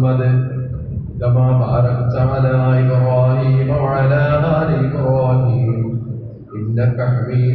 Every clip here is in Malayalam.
محمد كما باركت على إبراهيم وعلى آل إبراهيم إنك حميد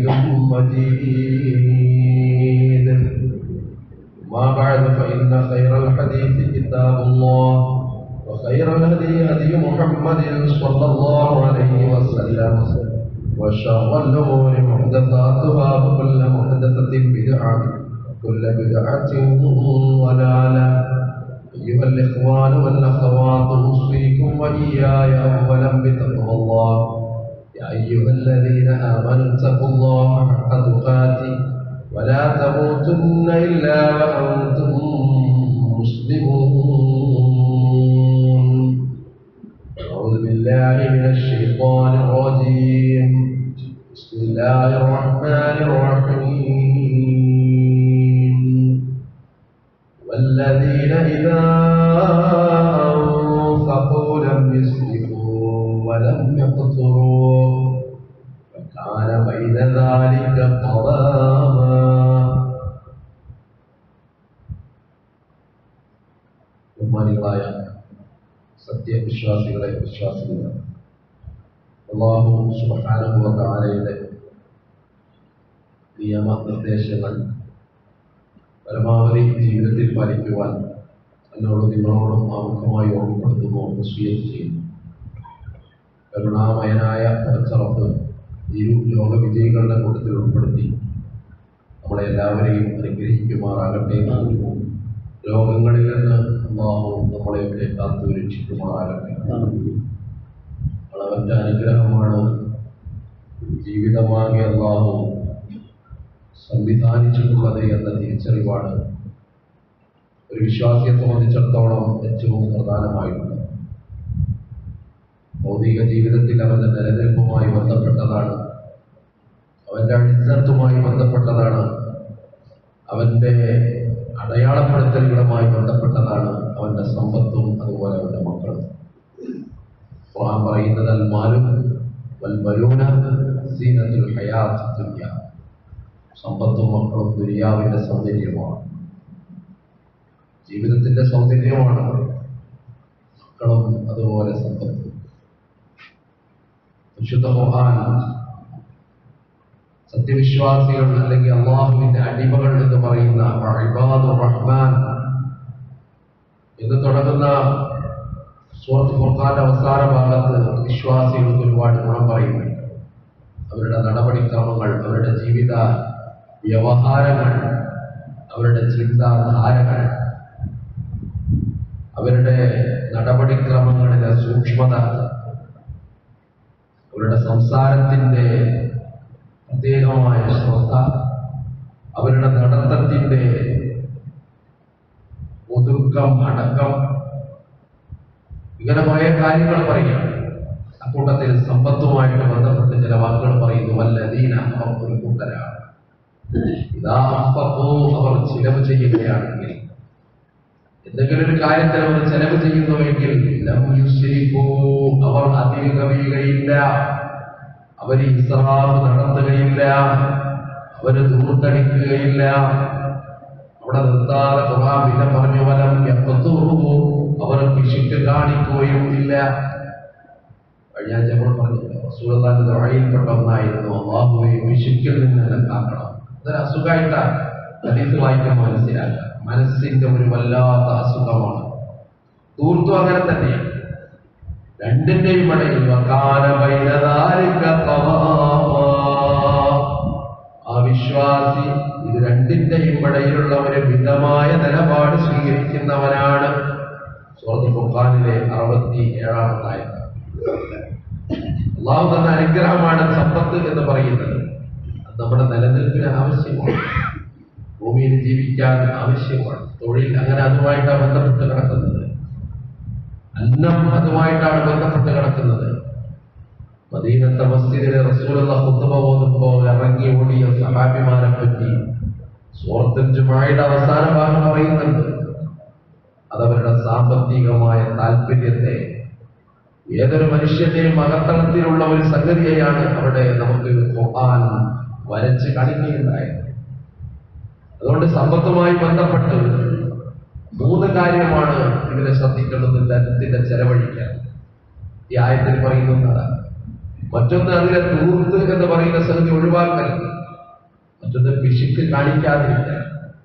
مجيد ما بعد فإن خير الحديث كتاب الله وخير الهدي هدي محمد صلى الله عليه وسلم وشر الأمور محدثاتها وكل محدثة بدعة وكل بدعة ضلالة أيها الإخوان والأخوات أوصيكم وإياي أولا بتقوى الله يا أيها الذين آمنوا اتقوا الله حق تقاته ولا تموتن إلا وأنتم مسلمون أعوذ بالله من الشيطان الرجيم بسم الله الرحمن الرحيم والذين إذا أنفقوا لم يسرفوا ولم يقتروا وكان بين ذلك قواما ബഹുമാനികളായ സത്യവിശ്വാസികളെ വിശ്വാസികളെ അള്ളാഹു സുബാനുഭവത്താലയുടെ നിയമനിർദ്ദേശങ്ങൾ പരമാവധി ജീവിതത്തിൽ പാലിക്കുവാൻ എന്നോട് നിങ്ങളോടും ആമുഖമായി ഓർമ്മപ്പെടുത്തുന്നു വസീയത്ത് ചെയ്യുന്നു കരുണാമയനായ പടച്ചറപ്പ് ഇരു ലോക വിജയികളുടെ കൂട്ടത്തിൽ ഉൾപ്പെടുത്തി നമ്മളെ എല്ലാവരെയും അനുഗ്രഹിക്കുമാറാകട്ടെ രോഗങ്ങളിൽ നിന്ന് അള്ളാഹു നമ്മളെയൊക്കെ കാത്തു രക്ഷിക്കുമാറാകട്ടെ അവന്റെ അനുഗ്രഹമാണ് ജീവിതമാകെ അള്ളാഹു സംവിധാനിച്ചിട്ടുള്ളത് എന്ന തിരിച്ചറിവാണ് ഒരു വിശ്വാസിയെ സംബന്ധിച്ചിടത്തോളം ഏറ്റവും പ്രധാനമായിട്ടുള്ളത് ഭൗതിക ജീവിതത്തിൽ അവന്റെ നിലനിൽപ്പുമായി ബന്ധപ്പെട്ടതാണ് അവന്റെ അഴിസത്തുമായി ബന്ധപ്പെട്ടതാണ് അവന്റെ അടയാളപ്പെടുത്തലുകളുമായി ബന്ധപ്പെട്ടതാണ് അവന്റെ സമ്പത്തും അതുപോലെ അവന്റെ മക്കളും ഖുർആൻ പറയുന്നത് അൽ മാലും വൽ ബലൂന സീനത്തുൽ ഹയാത്ത് ദുനിയ സമ്പത്തും മക്കളും ദുനിയാവിന്റെ സൗന്ദര്യമാണ് ജീവിതത്തിന്റെ സൗന്ദര്യമാണ് മക്കളും അതുപോലെ സമ്പത്തും വിശുദ്ധ ഖുർആൻ സത്യവിശ്വാസികൾ അല്ലെങ്കിൽ അള്ളാഹുവിന്റെ അടിമകൾ എന്ന് പറയുന്ന ഇബാദുർ റഹ്മാൻ എന്ന് തുടങ്ങുന്ന സൂറത്ത് ഫുർഖാന്റെ അവസാന ഭാഗത്ത് വിശ്വാസികൾക്ക് ഒരുപാട് ഗുണം പറയുന്നുണ്ട് അവരുടെ നടപടിക്രമങ്ങൾ അവരുടെ ജീവിത വ്യവഹാരങ്ങൾ അവരുടെ ചിന്താധാരകൾ അവരുടെ നടപടിക്രമങ്ങളിലെ സൂക്ഷ്മത അവരുടെ സംസാരത്തിന്റെ പ്രത്യേകമായ ശ്രദ്ധ അവരുടെ നടത്തത്തിന്റെ ഒതുക്കം അടക്കം ഇങ്ങനെ കുറേ കാര്യങ്ങൾ പറയും അക്കൂട്ടത്തിൽ സമ്പത്തുമായിട്ട് ബന്ധപ്പെട്ട് ചില വാക്കുകൾ പറയുന്നു വല്ലതീന അവർ ഒരു കൂട്ടരാണ് ഇതാ അപ്പോ അവർ ചിലവ് ചെയ്യുകയാണെങ്കിൽ എന്തെങ്കിലും ഒരു കാര്യത്തിൽ അവർ ചെലവ് ചെയ്യുന്നുവെങ്കിൽ ലം യുസ്രിഫൂ അവർ അതിൽ കവിയുകയില്ല അവർ ഇസ്രാഫ് നടത്തുകയില്ല അവര് ദൂർത്തടിക്കുകയില്ല അവിടെ നിർത്താതെ ഖുർആൻ പിന്നെ പറഞ്ഞു വലം യഖ്തുറുഹു അവർ പിശുക്ക് കാണിക്കുകയും ഇല്ല കഴിഞ്ഞ ആഴ്ച നമ്മൾ പറഞ്ഞു റസൂലുള്ളാഹിന്റെ ദുആയിൽപ്പെട്ട ഒന്നായിരുന്നു അള്ളാഹുവെ പിശുക്കിൽ നിന്ന് എന്നെ കാക്കണം അതൊരു അസുഖമായിട്ടാണ് ഹദീസ് വായിക്കാൻ മനസ്സിലാക്കുക മനസ്സിന്റെ ഒരു വല്ലാത്ത അസുഖമാണ് തൂർത്തും അങ്ങനെ തന്നെയാണ് രണ്ടിന്റെയും ഇടയിൽ വക്കാന ബൈനദാലിക ഖവാമാ. ആ വിശ്വാസി ഇത് രണ്ടിന്റെയും ഇടയിലുള്ള ഒരു മിതമായ നിലപാട് സ്വീകരിക്കുന്നവനാണ് സുഹൃത്ത് ഫുർഖാനിലെ അറുപത്തി ഏഴാമത്തായ അള്ളാഹു തന്ന അനുഗ്രഹമാണ് സമ്പത്ത് എന്ന് പറയുന്നത് അത് നമ്മുടെ നിലനിൽപ്പിന് ആവശ്യമാണ് ഭൂമിയിൽ ജീവിക്കാൻ ആവശ്യമാണ് തൊഴിൽ അങ്ങനെ അതുമായിട്ടാണ് ബന്ധപ്പെട്ട് കിടക്കുന്നത് അന്നം അതുമായിട്ടാണ് ബന്ധപ്പെട്ട് കിടക്കുന്നത് മദീനത്തെ മസ്ജിദിലെ റസൂലുള്ള ഖുത്ബ ഓതുമ്പോൾ ഇറങ്ങി ഓടിയ സഹാബിമാരെ പറ്റി സൂറത്തുൽ ജുമായുടെ അവസാന ഭാഗം പറയുന്നുണ്ട് അതവരുടെ സാമ്പത്തികമായ താല്പര്യത്തെ ഏതൊരു മനുഷ്യന്റെയും അകത്തളത്തിലുള്ള ഒരു സംഗതിയെയാണ് അവിടെ നമുക്ക് ഖുർആൻ വരച്ച് കാണിക്കുകയുണ്ടായത് അതുകൊണ്ട് സമ്പത്തുമായി ബന്ധപ്പെട്ട് മൂന്ന് കാര്യമാണ് ഇതിനെ ശ്രദ്ധിക്കേണ്ടത് ധനത്തിന്റെ ചെലവഴിക്കാൻ ഈ ആയത്തിൽ പറയുന്നതാണ് മറ്റൊന്ന് അതിലെ തൂർത്ത് എന്ന് പറയുന്ന സംഗതി ഒഴിവാക്കൽ മറ്റൊന്ന് പിശുക്ക് കാണിക്കാതിരിക്കാൻ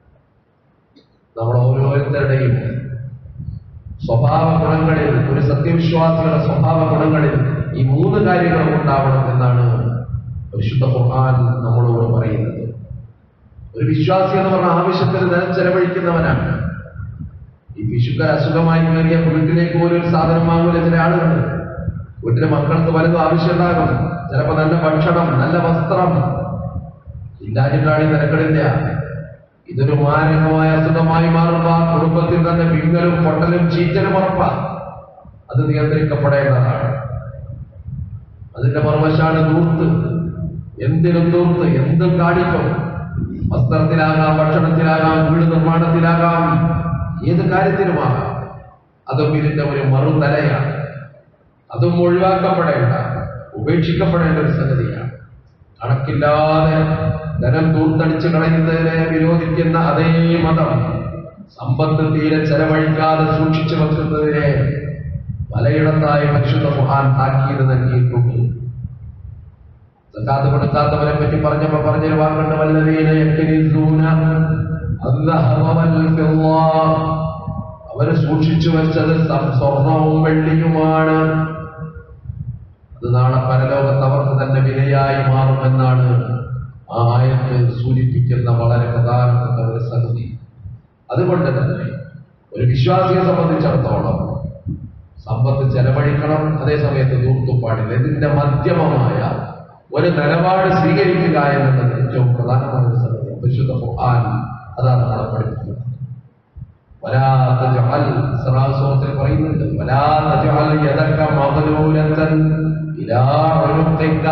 നമ്മൾ ഓരോരുത്തരുടെയും സ്വഭാവ ഗുണങ്ങളിൽ ഒരു സത്യവിശ്വാസികളുടെ സ്വഭാവ ഗുണങ്ങളിൽ ഈ മൂന്ന് കാര്യങ്ങളും ഉണ്ടാവണം എന്നാണ് പരിശുദ്ധ ഖുർആൻ നമ്മളോട് പറയുന്നത് ഒരു വിശ്വാസി എന്ന് പറഞ്ഞ ആവശ്യത്തിന് ധനം ചെലവഴിക്കുന്നവനാണ് ഈ പിശുക്കർ അസുഖമായി കയറിയ വീട്ടിലേക്ക് പോലും ഒരു സാധനം വാങ്ങൂല ചില ആളുകൾ വീട്ടിലെ മക്കൾക്ക് പലതും ആവശ്യമുണ്ടാകും ചിലപ്പോൾ നല്ല ഭക്ഷണം നല്ല വസ്ത്രം ഇല്ലാഞ്ഞിട്ടാണ് ഈ നിരക്കടില്ല ഇതൊരു മാരകമായ അസുഖമായി മാറുമ്പോൾ ആ കുടുംബത്തിൽ തന്നെ വിങ്ങലും പൊട്ടലും ചീറ്റലും ഉറപ്പ അത് നിയന്ത്രിക്കപ്പെടേണ്ടതാണ് അതിന്റെ മറുവശാണ് ദൂർത്ത് എന്തിനും ദൂർത്ത് എന്തും കാണിക്കും വസ്ത്രത്തിലാകാം ഭക്ഷണത്തിലാകാം വീട് നിർമ്മാണത്തിലാകാം ഏത് കാര്യത്തിലുമാകാം അതും ഇതിന്റെ ഒരു മറുതലയാണ് അതും ഒഴിവാക്കപ്പെടേണ്ട ഉപേക്ഷിക്കപ്പെടേണ്ട ഒരു സംഗതിയാണ് കണക്കില്ലാതെ ധനം ദൂർത്തടിച്ച് കളയുന്നതിനെ വിരോധിക്കുന്ന അതേ മതം സമ്പത്ത് തീരെ ചെലവഴിക്കാതെ സൂക്ഷിച്ചു വെക്കുന്നതിനെ പലയിടത്തായി പരിശുദ്ധ മഹാൻ താക്കീത് നൽകിയിട്ടുണ്ട് സക്കാത്ത് കൊടുക്കാത്തവരെ പറ്റി പറഞ്ഞപ്പോ പറഞ്ഞൊരു വാക്കുണ്ട് വല്ലതീന യക്നിസൂന അദ്ദഹബ വൽ ഫിദ്ദ. അവര് സൂക്ഷിച്ചു വെച്ചത് സം- സ്വർണവും വെള്ളിയുമാണ് അത് നാളെ പരലോകത്ത് അവർക്ക് തന്നെ വിലയായി മാറുമെന്നാണ് ആ ആയത്ത് സൂചിപ്പിക്കുന്ന വളരെ പ്രധാനപ്പെട്ട ഒരു സംഗതി അതുകൊണ്ട് തന്നെ ഒരു വിശ്വാസിയെ സംബന്ധിച്ചിടത്തോളം സമ്പത്ത് ചെലവഴിക്കണം അതേ സമയത്ത് ദൂർത്തും പാടില്ല ഇതിന്റെ മധ്യമമായ ഒരു നിലപാട് സ്വീകരിക്കുക എന്നുള്ളത് ഏറ്റവും പ്രധാനമായ ഒരു സംഗതി പരിശുദ്ധ ഖുർആൻ അതാണ് നമ്മളെ പഠിപ്പിക്കുന്നത് ولا تجعل ഇസ്രാ സൂറത്തിൽ പറയുന്നുണ്ട് ولا تجعل يدك مغلولة إلى عنقك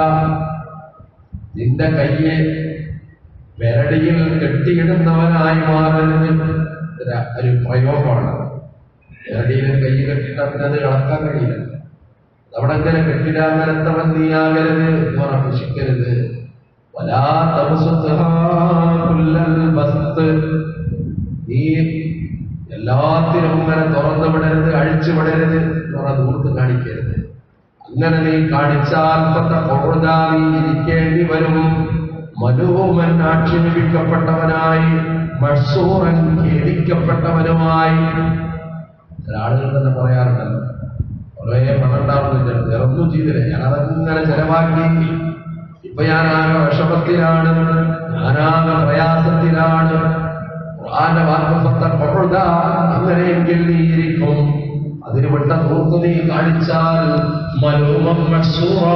നിന്റെ കയ്യെ വിരടിയിൽ കെട്ടിയിടുന്നവനായി മാറരുത് ഒരു ഒരു പ്രയോഗമാണ് വിരടിയിൽ കൈ കെട്ടിട്ടാൽ പിന്നെ അത് ഇളക്കാൻ കഴിയില്ല അവിടെ അങ്ങനെ കെട്ടിടാങ്ങനത്തവൻ നീയാകരുത് എന്ന് പറഞ്ഞ പുഷിക്കരുത് വലാ തബസുത്ഹാ കുല്ലൽ ബസ്ത്. നീ എല്ലാത്തിനും ഇങ്ങനെ തുറന്നു വിടരുത് അഴിച്ചു വിടരുത് എന്ന് പറഞ്ഞ ദൂർത്ത് കാണിക്കരുത് അങ്ങനെ നീ കാണിച്ചാൽ പൊറുതാ നീ ഇരിക്കേണ്ടി വരും മധുമൻ ആക്ഷേപിക്കപ്പെട്ടവനായി മഷൂറൻ ഖേദിക്കപ്പെട്ടവനുമായി ചില ആളുകൾ തന്നെ പറയാറുണ്ടല്ലോ കുറേ പണം ഉണ്ടാവുന്നില്ല വേറൊന്നും ചെയ്തില്ല ഞാനതങ്ങനെ ചെലവാക്കി ഇപ്പൊ ഞാൻ ആകെ വിഷമത്തിലാണ് ഞാനാകെ പ്രയാസത്തിലാണ് ഖുർആന്റെ വാക്കുപത്ത കൊഴുത അങ്ങനെയെങ്കിൽ നീ ഇരിക്കും അതിന് വിട്ട തൂർത്ത് നീ കാണിച്ചാൽ മലൂമം മഹ്സൂറാ.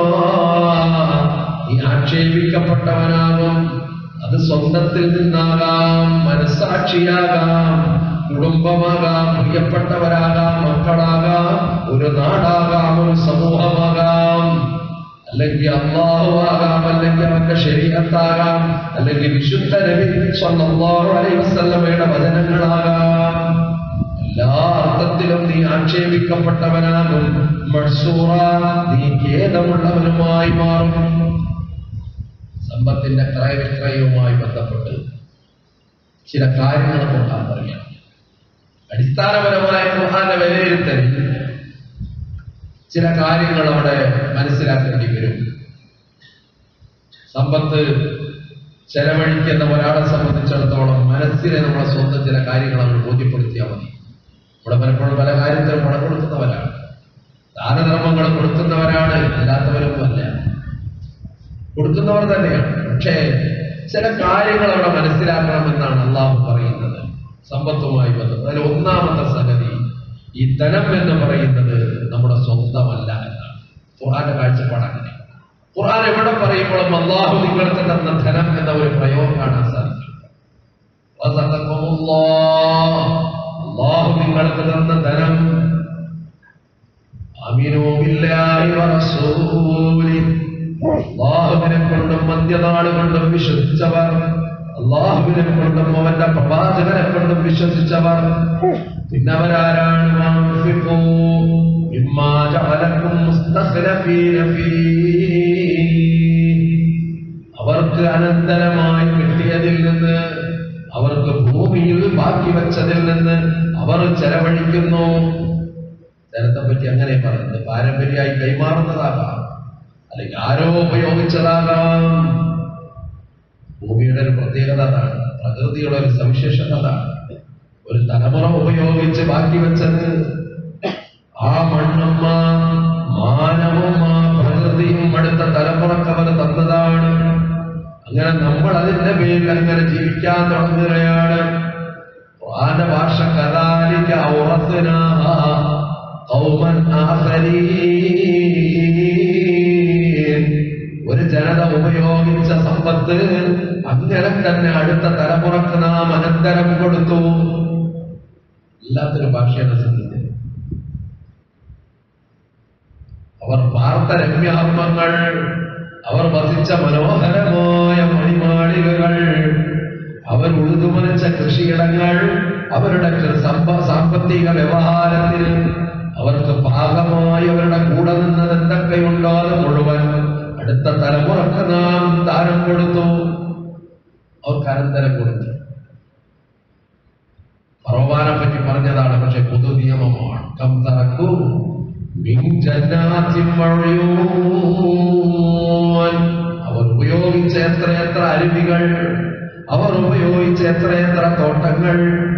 നീ ആക്ഷേപിക്കപ്പെട്ടവനാകും അത് സ്വന്തത്തിൽ നിന്നാകാം മനസാക്ഷിയാകാം കുടുംബമാകാം പ്രിയപ്പെട്ടവരാകാം മക്കളാകാം ഒരു നാടാകാം ഒരു സമൂഹമാകാം അല്ലെങ്കിൽ അള്ളാഹു ആകാം അല്ലെങ്കിൽ അവന്റെ ശരീരത്താകാം അല്ലെങ്കിൽ വിശുദ്ധ നബി സ്വല്ലല്ലാഹു അലൈഹി വസല്ലമയുടെ വചനങ്ങളാകാം എല്ലാ അർത്ഥത്തിലും നീ ആക്ഷേപിക്കപ്പെട്ടവനാകും മഴ്സൂറ നീ ഖേദമുള്ളവനുമായി മാറും സമ്പത്തിന്റെ ക്രയവിക്രയവുമായി ബന്ധപ്പെട്ട് ചില കാര്യങ്ങൾ ഖുർആൻ പറയാം അടിസ്ഥാനപരമായ ഖുർആന്റെ വിലയിരുത്തൽ ചില കാര്യങ്ങൾ അവിടെ മനസ്സിലാക്കേണ്ടി വരും സമ്പത്ത് ചെലവഴിക്കുന്ന ഒരാളെ സംബന്ധിച്ചിടത്തോളം മനസ്സിനെ നമ്മളെ സ്വന്തം ചില കാര്യങ്ങൾ നമ്മൾ ബോധ്യപ്പെടുത്തിയാൽ മതി ഇവിടെ പലപ്പോഴും പല കാര്യത്തിലും പണം കൊടുക്കുന്നവരാണ് ദാനധർമ്മങ്ങൾ കൊടുക്കുന്നവരാണ് അല്ലാത്തവരൊന്നുമല്ല കൊടുക്കുന്നവർ തന്നെയാണ് പക്ഷേ ചില കാര്യങ്ങൾ അവിടെ മനസ്സിലാക്കണമെന്നാണ് അള്ളാഹു പറയുന്നത് സമ്പത്തുമായി ബന്ധപ്പെട്ട് അതിൽ ഒന്നാമത്തെ സംഗതി ഈ ധനം എന്ന് പറയുന്നത് നമ്മുടെ സ്വന്തമല്ല എന്നാണ് ഖുർആന്റെ കാഴ്ചപ്പാട് അങ്ങനെ ഖുർആൻ എവിടെ പറയുമ്പോഴും അള്ളാഹു നിങ്ങൾക്ക് തന്ന ധനം എന്ന ഒരു പ്രയോഗം കാണാൻ സാധിക്കും റസഖക്കുമുല്ലാഹ്. അള്ളാഹു നിങ്ങൾക്ക് തന്ന ധനം അമീനു ബില്ലാഹി വറസൂലിഹി അള്ളാഹുവിനെ കൊണ്ടും മധ്യനാട് കൊണ്ടും വിശ്വസിച്ചവർ അള്ളാഹുവിനെ കൊണ്ടും അവന്റെ പ്രവാചകനെ കൊണ്ടും വിശ്വസിച്ചവർ പിന്നെ അവരാരാണ് വഅൻഫിഖൂ മിമ്മാ ജഅലക്കും മുസ്തഖ്ലഫീന ഫീഹ്. അവർക്ക് അനന്തരമായി കിട്ടിയതിൽ നിന്ന് അവർക്ക് ഭൂമിയിൽ ബാക്കി വെച്ചതിൽ നിന്ന് അവർ ചെലവഴിക്കുന്നു ധനത്തെ പറ്റി അങ്ങനെ പറയുന്നത് പാരമ്പര്യമായി കൈമാറുന്നതാകാം അല്ലെങ്കിൽ ആരോ ഉപയോഗിച്ചതാകാം ഭൂമിയുടെ ഒരു പ്രത്യേകത അതാണ് പ്രകൃതിയുടെ ഒരു സവിശേഷത അതാണ് ഒരു തലമുറ ഉപയോഗിച്ച് ബാക്കി വെച്ചത് ആ മണ്ണമ്മ മാനവും ആ പ്രകൃതിയും അടുത്ത തലമുറക്ക് അവർ തന്നതാണ് അങ്ങനെ നമ്മൾ അതിന്റെ പേരിൽ അങ്ങനെ ജീവിക്കാൻ തുടങ്ങുകയാണ് ഖുർആന്റെ ഭാഷ കദാലിക ഔറസ്നാഹ ഖൗമൻ ആഖരീൻ ഒരു ജനത ഉപയോഗിച്ച സമ്പത്ത് അങ്ങനെ തന്നെ അടുത്ത തലമുറക്ക് നാം അനന്തരം കൊടുത്തു എല്ലാത്തൊരു ഭാഷയാണ് ശ്രദ്ധിച്ചത് അവർ പാർത്ത രമ്യാത്മങ്ങൾ അവർ വസിച്ച മനോഹരമായ മണിമാളികകൾ അവർ ഉഴുതുമനച്ച കൃഷിയിടങ്ങൾ അവരുടെ കൃ- സമ്പ- സാമ്പത്തിക വ്യവഹാരത്തിൽ അവർക്ക് പാകമായി അവരുടെ കൂടെ നിന്നത് എന്തൊക്കെയുണ്ടോ അത് മുഴുവൻ അടുത്ത തലമുറക്ക് നാം ദാനം കൊടുത്തു അവർക്ക് അനന്തരം കൊടുത്തു ഫറോവാനെ പറ്റി പറഞ്ഞതാണ് പക്ഷെ പൊതു നിയമമാണ് കം തറക്കു മിൻ ജന്നാത്തിൻ വഉയൂൻ. അവർ ഉപയോഗിച്ച എത്രയെത്ര അരുവികൾ അവർ ഉപയോഗിച്ച എത്രയെത്ര തോട്ടങ്ങൾ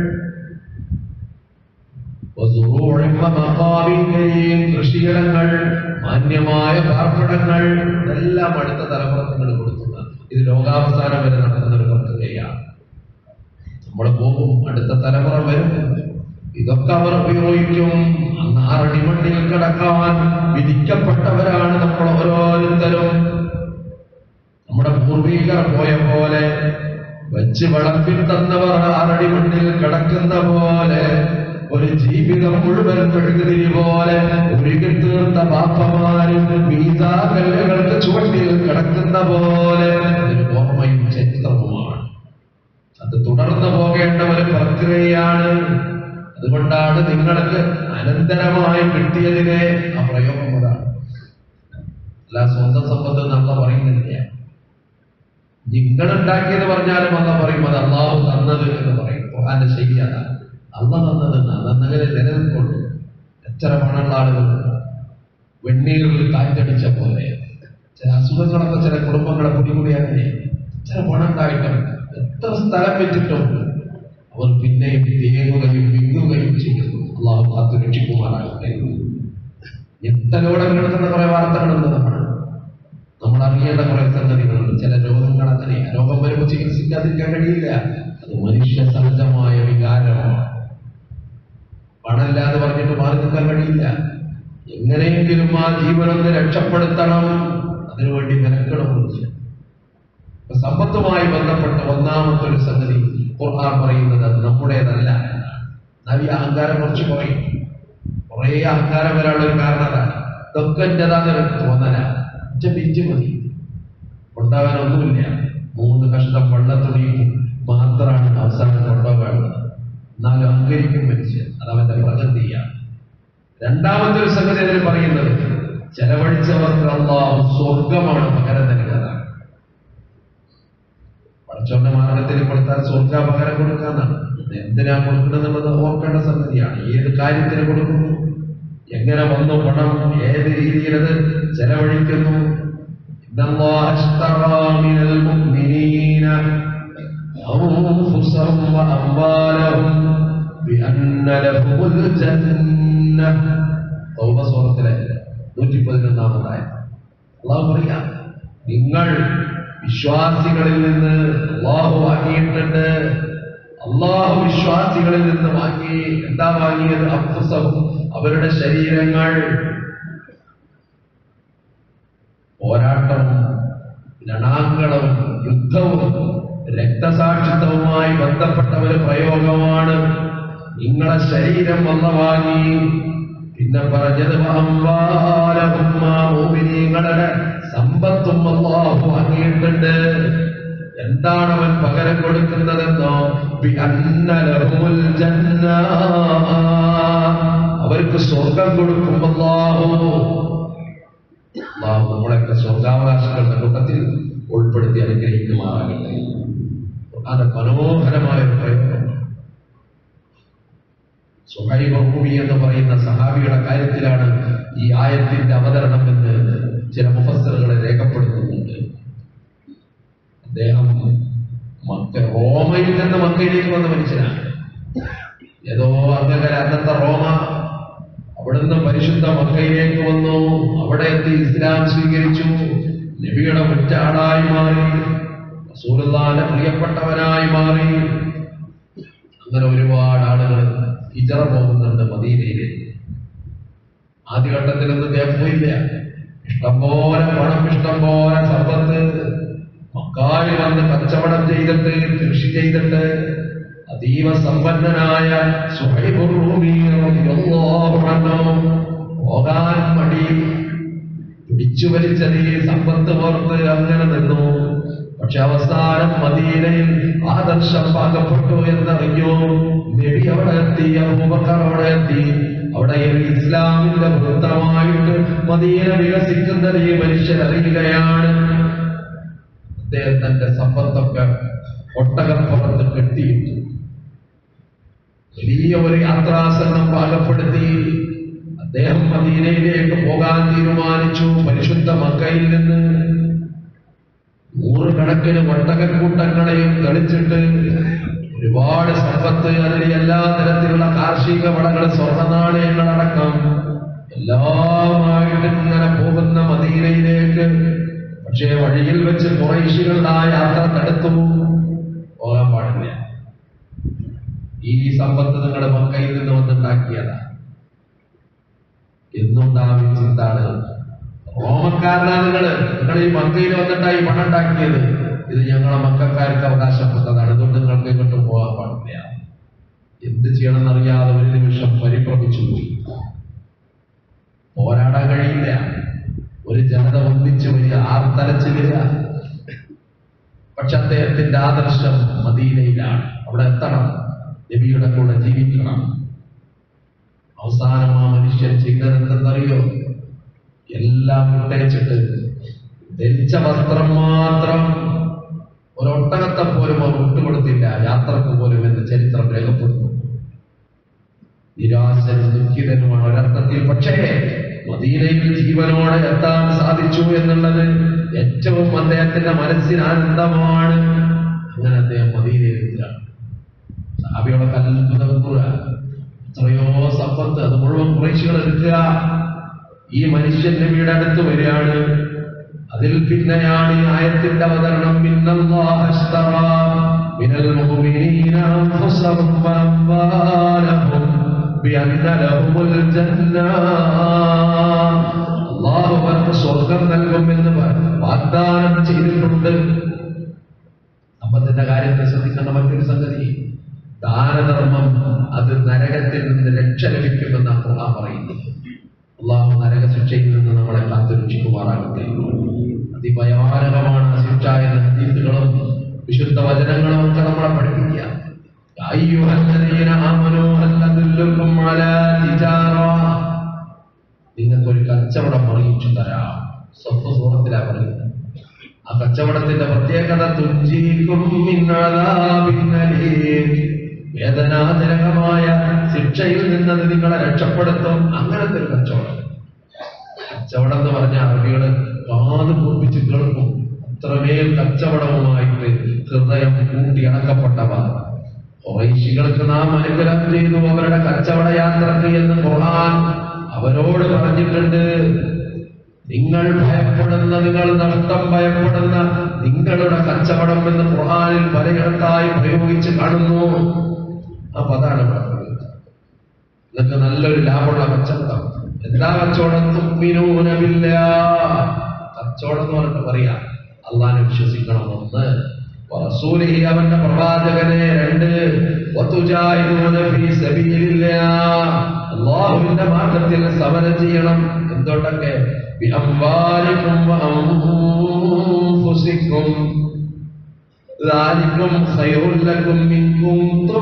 വസുറൂഇൻ വമഖാമിൻ കരീം. കൃഷിയിടങ്ങൾ മാന്യമായ പാർപ്പിടങ്ങൾ ഇതെല്ലാം അടുത്ത തലമുറകൾ കൊടുത്തതാണ് ഇത് ലോകാവസാനം വരെ നടക്കുന്ന ഒരു പ്രക്രിയയാണ് നമ്മൾ പോകും അടുത്ത തലമുറ വരും ഇതൊക്കെ അവർ ഉപയോഗിക്കും അന്ന് ആറടി മണ്ണിൽ കിടക്കാൻ വിധിക്കപ്പെട്ടവരാണ് നമ്മൾ ഓരോരുത്തരും നമ്മുടെ പൂർവികർ പോയ പോലെ വെച്ച് വിളമ്പി തന്നവർ ആറടി മണ്ണിൽ കിടക്കുന്ന പോലെ ഒരു ജീവിതം മുഴുവൻ മെഴുകുതിരി പോലെ ഉരുകി തീർത്ത ബാപ്പമാരും മീതാകല്ലുകൾക്ക് ചുവട്ടിൽ കിടക്കുന്ന പോലെ ഒരു ഓർമ്മയും ചരിത്രവുമാണ് അത് തുടർന്നു പോകേണ്ട ഒരു പ്രക്രിയയാണ് അതുകൊണ്ടാണ് നിങ്ങൾക്ക് അനന്തരമായി കിട്ടിയതിനെ ആ പ്രയോഗം അതാണ് അല്ല സ്വന്തം സമ്പത്ത് നല്ല പറയുന്നില്ല നിങ്ങൾ ഉണ്ടാക്കിയത് പറഞ്ഞാലും അല്ല പറയും അത് അള്ളാഹു തന്നത് എന്ന് പറയും ഖുർആന്റെ ശൈലി അതാണ് അല്ല തന്നത് അതങ്ങനെ നിലനിൽക്കൊള്ളൂ എത്ര പണമുള്ള ആളുകൾ വെണ്ണീറിൽ കാറ്റടിച്ച പോലെ ചില അസുഖങ്ങളൊക്കെ ചില കുടുംബങ്ങളെ പിടികൂടി അങ്ങനെ ചില പണം ഉണ്ടായിട്ടും എത്ര സ്ഥലം വെച്ചിട്ടും അവർ പിന്നെയും തേങ്ങുകയും വിങ്ങുകയും ചെയ്യുന്നു അള്ളാഹു കാത്തു രക്ഷിക്കുമാറാകട്ടെ ഞെട്ടലോടെ കേൾക്കുന്ന കുറെ വാർത്തകളുണ്ട് നമ്മൾ നമ്മൾ അറിയേണ്ട കുറെ സംഗതികളുണ്ട് ചില രോഗങ്ങൾ അങ്ങനെ രോഗം വരുമ്പോൾ ചികിത്സിക്കാതിരിക്കാൻ കഴിയില്ല അത് മനുഷ്യ സഹജമായ വികാരമാണ് പണമില്ലാതെ പറഞ്ഞിട്ട് മാറി നിൽക്കാൻ കഴിയില്ല എങ്ങനെയെങ്കിലും ആ ജീവനൊന്ന് രക്ഷപ്പെടുത്തണം അതിനുവേണ്ടി മെനക്കണം മനുഷ്യൻ അപ്പൊ സമ്പത്തുമായി ബന്ധപ്പെട്ട ഒന്നാമത്തെ ഒരു സംഗതി ഖുർആൻ പറയുന്നത് അത് നമ്മുടേതല്ല എന്നാണ് നവി അഹങ്കാരം കുറച്ച് പറയും കുറേ അഹങ്കാരം വരാനുള്ള ഒരു കാരണം അതാണ് ഇതൊക്കെ എന്റേതാന്നൊരു തോന്നല ഒറ്റ ബിഞ്ച് മതി കൊണ്ടാകാൻ ഒന്നുമില്ല മൂന്ന് കഷ്ടം വെള്ളത്തുണി മാത്രമാണ് അവസാനം കൊണ്ടുപോകാനുള്ളത് എന്നാലും അഹങ്കരിക്കും മനുഷ്യൻ അത് അവന്റെ പ്രകൃതിയാണ് രണ്ടാമത്തെ ഒരു സംഗതി അതിൽ പറയുന്നത് ചെലവഴിച്ചവർക്ക് അള്ളാഹു സ്വർഗമാണ് പകരം നൽകുന്നതാണ് പഠിച്ചോന്റെ മാർഗത്തിൽ കൊടുത്താൽ സ്വർഗ പകരം കൊടുക്കാന്നാണ് ഇത് എന്തിനാ കൊടുക്കണമെന്നുള്ളത് ഓർക്കേണ്ട സംഗതിയാണ് ഏത് കാര്യത്തിന് കൊടുക്കുന്നു എങ്ങനെ വന്നു പണം ഏത് രീതിയിൽ അത് ചെലവഴിക്കുന്നു إن الله اشترى من المؤمنين أنفسهم وأموالهم بأن لهم الجنة തൗബ സൂറത്തിലെ നൂറ്റി പതിനൊന്നാമതായ അള്ളാഹു പറയാം നിങ്ങൾ വിശ്വാസികളിൽ നിന്ന് അള്ളാഹു വാങ്ങിയിട്ടുണ്ട് അള്ളാഹു വിശ്വാസികളിൽ നിന്ന് വാങ്ങി എന്താ വാങ്ങിയത് അഫുസവും അവരുടെ ശരീരങ്ങൾ പോരാട്ടവും രണാങ്കളവും യുദ്ധവും രക്തസാക്ഷിത്വവുമായി ബന്ധപ്പെട്ട ഒരു പ്രയോഗമാണ് നിങ്ങളെ ശരീരം വന്ന വാങ്ങി പിന്നെ പറഞ്ഞത് അമ്പാലവും മോമിനിങ്ങളുടെ സമ്പത്തും അള്ളാഹു വാങ്ങിയിട്ടുണ്ട് എന്താണ് അവൻ പകരം കൊടുക്കുന്നതെന്നോ ബിഅന്ന ലഹുമുൽ ജന്ന. അവർക്ക് സ്വർഗം കൊടുക്കും അല്ലാഹു അള്ളാഹു നമ്മളെയൊക്കെ സ്വർഗാവകാശങ്ങളുടെ കൂട്ടത്തിൽ ഉൾപ്പെടുത്തി അനുഗ്രഹിക്കുമാറാകട്ടെ അത് മനോഹരമായ ഒരു പ്രയോഗം സുഹൈബ് റൂബി എന്ന് പറയുന്ന സഹാബിയുടെ കാര്യത്തിലാണ് ഈ ആയത്തിന്റെ അവതരണം എന്ന് ചില മുഫസ്സറുകൾ രേഖപ്പെടുത്തുന്നുണ്ട് അദ്ദേഹം മക്ക റോമയിൽ നിന്ന് മക്കയിലേക്ക് വന്ന മനുഷ്യനാണ് ഏതോ അംഗകര അന്നത്തെ റോമ അവിടുന്ന് പരിശുദ്ധ മക്കയിലേക്ക് വന്നു അവിടെ എത്തി ഇസ്ലാം സ്വീകരിച്ചു നബിയുടെ മുറ്റാടായി മാറി റസൂലുള്ളാഹിന്റെ പ്രിയപ്പെട്ടവനായി മാറി അങ്ങനെ ഒരുപാട് ആളുകൾ ഹിജറ പോകുന്നുണ്ട് മദീനയിലേക്ക് ആദ്യഘട്ടത്തിലൊന്നും തേപ്പോയില്ല ഇഷ്ടംപോലെ പണം ഇഷ്ടംപോലെ സമ്പത്ത് മക്കാരിൽ വന്ന് കച്ചവടം ചെയ്തിട്ട് കൃഷി ചെയ്തിട്ട് അതീവ സമ്പന്നനായ സുഹൈബുർ റൂമി റളിയല്ലാഹു അൻഹു പോകാൻ മടി പിടിച്ചു വലിച്ചത് ഈ സമ്പത്ത് പുറത്ത് അങ്ങനെ നിന്നു പക്ഷെ അവസാനം മദീനയിൽ ആദർശം പാകപ്പെട്ടു എന്നറിഞ്ഞു നബി അവിടെ എത്തി അബൂബക്കർ അവിടെ എത്തി അവിടെ ഈ ഇസ്ലാമിന്റെ വൃത്തമായിട്ട് മദീന വികസിക്കുന്നത് ഈ മനുഷ്യൻ അറിയുകയാണ് അദ്ദേഹം തന്റെ സമ്പത്തൊക്കെ ഒട്ടകപ്പുറത്ത് കെട്ടിയിട്ടു വലിയ ഒരു യാത്രാസനം പാകപ്പെടുത്തി അദ്ദേഹം മദീനയിലേക്ക് പോകാൻ തീരുമാനിച്ചു പരിശുദ്ധ മക്കയിൽ നിന്ന് നൂറുകണക്കിന് ഒട്ടകക്കൂട്ടങ്ങളെയും കളിച്ചിട്ട് ഒരുപാട് സമ്പത്ത് അതിൽ എല്ലാ തരത്തിലുള്ള കാർഷിക വിളകൾ സ്വർണ്ണ നാണയങ്ങളടക്കം എല്ലാമായിട്ട് ഇങ്ങനെ പോകുന്ന മദീനയിലേക്ക് പക്ഷേ വഴിയിൽ വെച്ച് കുറേശികളുടെ ആ യാത്ര തടുത്തു പോകാൻ പാടില്ല ഈ സമ്പത്ത് നിങ്ങളുടെ മക്കയിൽ നിന്ന് വന്നുണ്ടാക്കിയതാണ് എന്നുണ്ടാവും ചിന്താണ് റോമക്കാരനാ നിങ്ങള് നിങ്ങൾ ഈ മക്കയിൽ വന്നിട്ടായി പണം ഉണ്ടാക്കിയത് ഇത് ഞങ്ങളെ മക്കാർക്ക് അവകാശപ്പെട്ടതാണ് അതുകൊണ്ട് നിങ്ങൾക്ക് ഇങ്ങോട്ട് പോകാൻ പാടില്ല എന്ത് ചെയ്യണമെന്നറിയാതെ ഒരു നിമിഷം പരിഭ്രമിച്ചു പോയി പോരാടാൻ കഴിയില്ല ഒരു ജനത ഒന്നിച്ചു വരിക ആർത്തലച്ചു വരിക പക്ഷെ അദ്ദേഹത്തിന്റെ ആദർശം മദീനയിലാണ് അവിടെ എത്തണം നബിയുടെ കൂടെ ജീവിക്കണം അവസാനം ആ മനുഷ്യൻ ചെയ്തത് എന്തെന്നറിയോ എല്ലാം വിട്ടയച്ചിട്ട് ധരിച്ച വസ്ത്രം മാത്രം ഒരൊട്ടകത്തെ പോലും അവർ വിട്ടുകൊടുത്തില്ല യാത്രക്ക് പോലും എന്ന് ചരിത്രം രേഖപ്പെടുത്തുന്നു നിരാശനും ദുഃഖിതനുമാണ് ഒരർത്ഥത്തിൽ പക്ഷേ മദീനയിൽ ജീവനോടെ എത്താൻ സാധിച്ചു എന്നുള്ളത് ഏറ്റവും അദ്ദേഹത്തിന്റെ മനസ്സിന് ആനന്ദമാണ് അങ്ങനെ അദ്ദേഹം മദീനയിലെത്തുകയാണ് സാബികളൊക്കെ അത്ഭുതം വെക്കുക എത്രയോ സമ്പത്ത് അത് മുഴുവൻ കുറേശികൾ എടുക്കുക ഈ മനുഷ്യൻ നബിയുടെ അടുത്ത് വരികയാണ് അതിൽ പിന്നെയാണ് ഈ ആയത്തിന്റെ അവതരണം മിന്നല്ലാഹ അശ്തറ മിനൽ മുഅ്മിനീന അൻഫുസഹും വഅംവാലഹും ബിഅന്ന ലഹുമുൽ ജന്ന അല്ലാഹു അവർക്ക് സ്വർഗം നൽകുമെന്ന് വാഗ്ദാനം ചെയ്തിട്ടുണ്ട് സമ്പത്തിന്റെ കാര്യത്തിൽ ശ്രദ്ധിക്കേണ്ട മറ്റൊരു സംഗതി ദാനധർമ്മം അത് നരകത്തിൽ നിന്ന് രക്ഷ ലഭിക്കുമെന്ന് ഖുർആൻ പറയുന്നു അള്ളാഹു നരക ശിക്ഷയിൽ നിന്ന് നമ്മളെ കാത്തുരക്ഷിക്കുമാറാകട്ടെ അതിഭയാനകമാണ് ആ ശിക്ഷ എന്ന ഹദീസുകളും വിശുദ്ധ വചനങ്ങളും ഒക്കെ നമ്മളെ പഠിപ്പിക്കുക يا أيها الذين آمنوا هل أدلكم على تجارة നിങ്ങൾക്കൊരു കച്ചവടം അറിയിച്ചു തരാം സ്വത്ത് സൂറത്തിലാ പറയുന്നത് ആ കച്ചവടത്തിന്റെ പ്രത്യേകത തുഞ്ചീക്കും മിൻ അദാബിൻ അലീം. വേദനാജനകമായ ശിക്ഷയിൽ നിന്നത് നിങ്ങളെ രക്ഷപ്പെടുത്തും അങ്ങനത്തെ ഒരു കച്ചവടം കച്ചവടം എന്ന് പറഞ്ഞ അറബികള് കാത് പൂർപ്പിച്ച് കേൾക്കും അത്രമേൽ കച്ചവടവുമായിട്ട് ഹൃദയം കൂട്ടി അടക്കപ്പെട്ടവ കുറേശികൾക്ക് നാം അനുഗ്രഹം ചെയ്തു അവരുടെ കച്ചവട യാത്രക്ക് എന്ന് ഖുർആൻ അവരോട് പറഞ്ഞിട്ടുണ്ട് നിങ്ങൾ ഭയപ്പെടുന്ന നിങ്ങൾ നഷ്ടം ഭയപ്പെടുന്ന നിങ്ങളുടെ കച്ചവടം എന്ന് ഖുർആനിൽ പലയിടത്തായി പ്രയോഗിച്ച് കാണുന്നു അപ്പൊ അതാണ് ഇവിടെ പറയുന്നത്. നിങ്ങൾക്ക് നല്ലൊരു ലാഭമുള്ള കച്ചവടം എന്താ കച്ചവടം തുമ്മിനൂന ബില്ലാ. കച്ചവടം എന്ന് പറഞ്ഞിട്ട് പറയാ അള്ളാനെ വിശ്വസിക്കണം ഒന്ന് വറസൂലിഹി അവന്റെ പ്രവാചകനെ രണ്ട് വതുജാഹിദൂന ഫീ സബീലില്ലാഹ് അല്ലാഹുവിന്റെ മാർഗത്തിൽ സമരം ചെയ്യണം എന്തുകൊണ്ടൊക്കെ ബിഅംവാലിക്കും വഅൻഫുസിക്കും ذلكم خير لكم إن كنتم